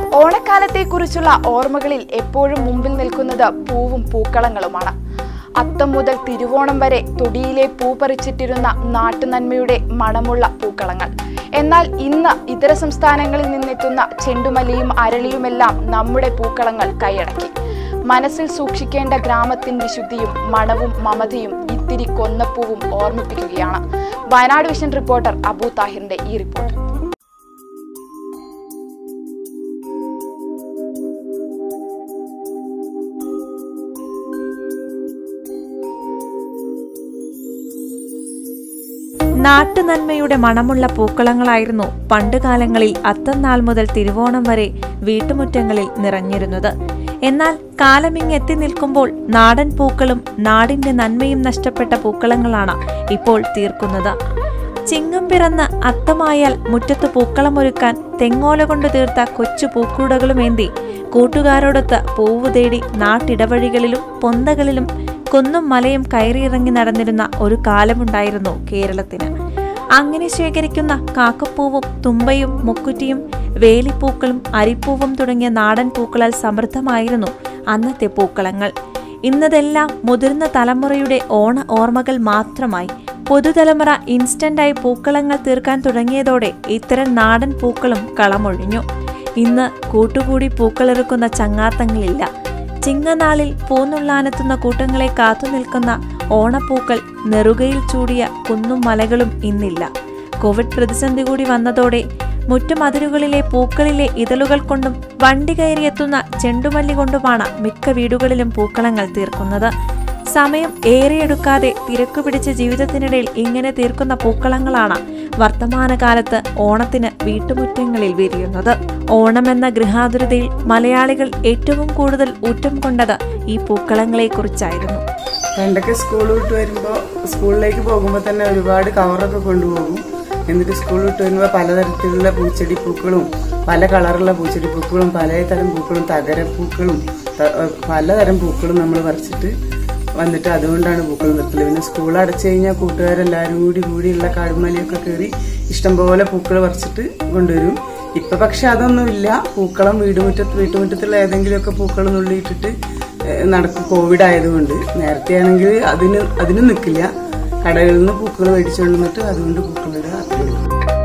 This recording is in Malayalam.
ഓണക്കാലത്തെക്കുറിച്ചുള്ള ഓർമ്മകളിൽ എപ്പോഴും മുമ്പിൽ നിൽക്കുന്നത് പൂവും പൂക്കളങ്ങളുമാണ് അത്തം മുതൽ തിരുവോണം വരെ തൊടിയിലെ പൂ പറിച്ചിട്ടിരുന്ന നാട്ടുനന്മയുടെ മണമുള്ള പൂക്കളങ്ങൾ എന്നാൽ ഇന്ന് ഇതര സംസ്ഥാനങ്ങളിൽ നിന്നെത്തുന്ന ചെണ്ടുമല്ലിയും അരളിയുമെല്ലാം നമ്മുടെ പൂക്കളങ്ങൾ കൈയടക്കി മനസ്സിൽ സൂക്ഷിക്കേണ്ട ഗ്രാമത്തിൻ വിശുദ്ധിയും മണവും മമതയും ഇത്തിരി കൊന്നപ്പൂവും ഓർമ്മിപ്പിക്കുകയാണ് വയനാട് വിഷൻ റിപ്പോർട്ടർ അബു താഹിറിന്റെ ഈ റിപ്പോർട്ട് നാട്ടുനന്മയുടെ മണമുള്ള പൂക്കളങ്ങളായിരുന്നു പണ്ടുകാലങ്ങളിൽ അത്തന്നാൾ മുതൽ തിരുവോണം വരെ വീട്ടുമുറ്റങ്ങളിൽ നിറഞ്ഞിരുന്നത് എന്നാൽ കാലമിങ് എത്തി നിൽക്കുമ്പോൾ നാടൻ പൂക്കളും നാടിന്റെ നന്മയും നഷ്ടപ്പെട്ട പൂക്കളങ്ങളാണ് ഇപ്പോൾ തീർക്കുന്നത് ചിങ്ങം പിറന്ന് അത്തമായാൽ മുറ്റത്ത് പൂക്കളമൊരുക്കാൻ തെങ്ങോല കൊണ്ട് തീർത്ത കൊച്ചു പൂക്കൂടകളുമേന്തി കൂട്ടുകാരോടൊത്ത് പൂവ് തേടി നാട്ടിടവഴികളിലും പൊന്തകളിലും കുന്നും മലയും കയറിയിറങ്ങി നടന്നിരുന്ന ഒരു കാലമുണ്ടായിരുന്നു കേരളത്തിന് അങ്ങനെ ശേഖരിക്കുന്ന കാക്കപ്പൂവും തുമ്പയും മുക്കുറ്റിയും വേലിപ്പൂക്കളും അരിപ്പൂവും തുടങ്ങിയ നാടൻ പൂക്കളാൽ സമൃദ്ധമായിരുന്നു അന്നത്തെ പൂക്കളങ്ങൾ ഇന്നതെല്ലാം മുതിർന്ന തലമുറയുടെ ഓണ ഓർമ്മകൾ മാത്രമായി പുതുതലമുറ ഇൻസ്റ്റന്റായി പൂക്കളങ്ങൾ തീർക്കാൻ തുടങ്ങിയതോടെ ഇത്തരം നാടൻ പൂക്കളും കളമൊഴിഞ്ഞു ഇന്ന് കൂട്ടുകൂടി പൂക്കളിറുക്കുന്ന ചങ്ങാത്തങ്ങളില്ല ചിങ്ങനാളിൽ പൂന്നുള്ളാനെത്തുന്ന കൂട്ടങ്ങളെ കാത്തുനിൽക്കുന്ന ഓണപ്പൂക്കൾ നെറുകയിൽ ചൂടിയ കുന്നും മലകളും ഇന്നില്ല കോവിഡ് പ്രതിസന്ധി കൂടി വന്നതോടെ മുറ്റുമതിരുകളിലെ പൂക്കളിലെ ഇതളുകൾ കൊണ്ടും വണ്ടി കയറിയെത്തുന്ന ചെണ്ടുമല്ലി കൊണ്ടുമാണ് മിക്ക വീടുകളിലും പൂക്കളങ്ങൾ തീർക്കുന്നത് സമയം ഏറെയെടുക്കാതെ തിരക്കു പിടിച്ച ജീവിതത്തിനിടയിൽ ഇങ്ങനെ തീർക്കുന്ന പൂക്കളങ്ങളാണ് വർത്തമാനകാലത്ത് ഓണത്തിന് വീട്ടുമുറ്റങ്ങളിൽ വിരിയുന്നത് ഓണമെന്ന ഗൃഹാതുരതയിൽ മലയാളികൾ ഏറ്റവും കൂടുതൽ ഊറ്റം കൊണ്ടത് ഈ പൂക്കളങ്ങളെക്കുറിച്ചായിരുന്നു പണ്ടൊക്കെ സ്കൂൾ വിട്ട് വരുമ്പോൾ സ്കൂളിലേക്ക് പോകുമ്പോൾ തന്നെ ഒരുപാട് കവറൊക്കെ കൊണ്ടുപോകും എന്നിട്ട് സ്കൂൾ വിട്ട് വരുമ്പോൾ പലതരത്തിലുള്ള പൂച്ചെടി പൂക്കളും പല കളറുള്ള പൂച്ചെടി പൂക്കളും പലതരം പൂക്കളും തകരപ്പൂക്കളും ത- ഏഹ് പലതരം പൂക്കളും നമ്മൾ പറിച്ചിട്ട് വന്നിട്ട് അതുകൊണ്ടാണ് പൂക്കൾ നിർത്തല് പിന്നെ സ്കൂൾ അടച്ചു കഴിഞ്ഞാൽ കൂട്ടുകാരെല്ലാവരും കൂടി കൂടിയുള്ള കാടുമലയൊക്കെ കയറി ഇഷ്ടംപോലെ പൂക്കൾ പറിച്ചിട്ട് കൊണ്ടുവരും ഇപ്പൊ പക്ഷെ അതൊന്നുമില്ല പൂക്കളം വീടുമുറ്റത്ത് വീട്ടുമുറ്റത്തുള്ള ഏതെങ്കിലുമൊക്കെ പൂക്കൾ നുള്ളിയിട്ടിട്ട് ഏഹ് നടക്കും കോവിഡ് ആയതുകൊണ്ട് നേരത്തെ ആണെങ്കിൽ അതിന് അതിനും നിൽക്കില്ല കടകളിൽ നിന്ന് പൂക്കൾ മേടിച്ചുകൊണ്ട് വന്നിട്ട് അതുകൊണ്ട് പൂക്കളിടുക അത്രേ ഉള്ളൂ